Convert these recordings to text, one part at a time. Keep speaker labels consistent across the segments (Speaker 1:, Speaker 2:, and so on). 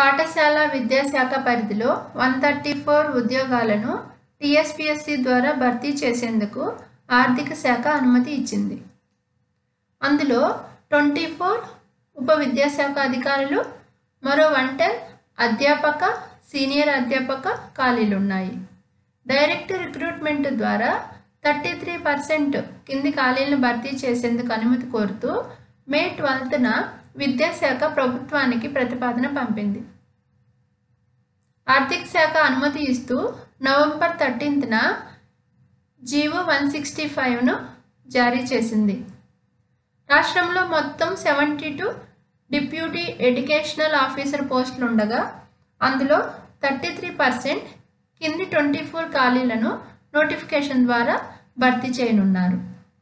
Speaker 1: పాఠశాల విద్యాశాఖ పరిధిలో వన్ థర్టీ ఫోర్ ఉద్యోగాలను టీఎస్పీఎస్సీ ద్వారా భర్తీ చేసేందుకు ఆర్థిక శాఖ అనుమతి ఇచ్చింది అందులో ట్వంటీ ఫోర్ ఉప విద్యాశాఖ అధికారులు మరో వన్ టెన్ అధ్యాపక సీనియర్ అధ్యాపక ఖాళీలు ఉన్నాయి డైరెక్ట్ రిక్రూట్మెంట్ ద్వారా థర్టీ త్రీ పర్సెంట్ కింది ఖాళీలను భర్తీ చేసేందుకు అనుమతి కోరుతూ మే ట్వెల్త్న విద్యాశాఖ ప్రభుత్వానికి ప్రతిపాదన పంపింది ఆర్థిక శాఖ అనుమతి ఇస్తూ నవంబర్ థర్టీన్త్న జీవో వన్ సిక్స్టీ ఫైవ్ను జారీ చేసింది రాష్ట్రంలో మొత్తం seventy two deputy educational officer పోస్టులు ఉండగా అందులో థర్టీ త్రీ పర్సెంట్ కింది ట్వంటీ ఫోర్ ఖాళీలను నోటిఫికేషన్ ద్వారా భర్తీ చేయనున్నారు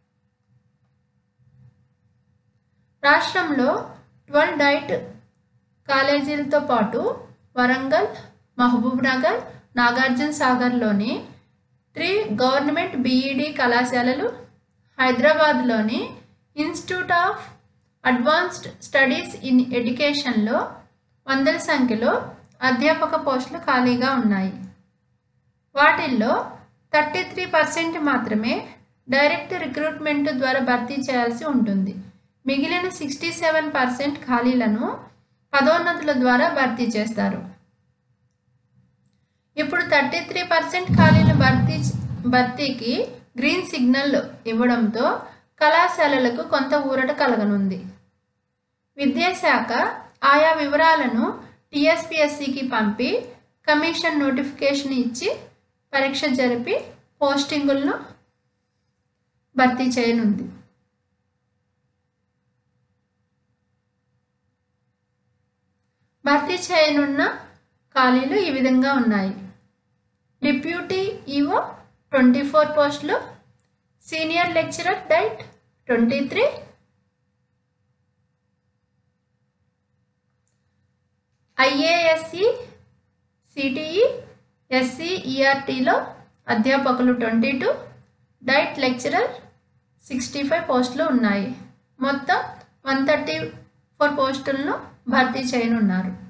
Speaker 1: రాష్ట్రంలో ట్వెల్వ్ డైట్ కాలేజీలతో పాటు వరంగల్ మహబూబ్ నగర్ నాగార్జున సాగర్లోని త్రీ గవర్నమెంట్ బీఈడి కళాశాలలు హైదరాబాద్లోని institute of advanced studies in ఎడ్యుకేషన్లో వందల సంఖ్యలో అధ్యాపక పోస్టులు ఖాళీగా ఉన్నాయి వాటిల్లో థర్టీ త్రీ పర్సెంట్ మాత్రమే డైరెక్ట్ రిక్రూట్మెంట్ ద్వారా భర్తీ చేయాల్సి ఉంటుంది మిగిలిన సిక్స్టీ సెవెన్ పర్సెంట్ ఖాళీలను పదోన్నతుల ద్వారా భర్తీ చేస్తారు ఇప్పుడు థర్టీ త్రీ పర్సెంట్ ఖాళీల భర్తీ భర్తీకి గ్రీన్ సిగ్నల్ ఇవ్వడంతో కళాశాలలకు కొంత ఊరట కలగనుంది విద్యాశాఖ ఆయా వివరాలను టీఎస్పిఎస్సికి పంపి కమిషన్ నోటిఫికేషన్ ఇచ్చి పరీక్ష జరిపి పోస్టింగులను భర్తీ చేయనుంది భర్తీ చేయనున్న ఖాళీలు ఈ విధంగా ఉన్నాయి డిప్యూటీ ఈఓ ట్వంటీ ఫోర్ పోస్టులు senior lecturer DIET twenty three IASE CTE SC ఈఆర్టీలో అధ్యాపకులు twenty two DIET lecturer sixty five పోస్టులు ఉన్నాయి మొత్తం వన్ థర్టీ ఫోర్ పోస్టులను భర్తీ చేయనున్నారు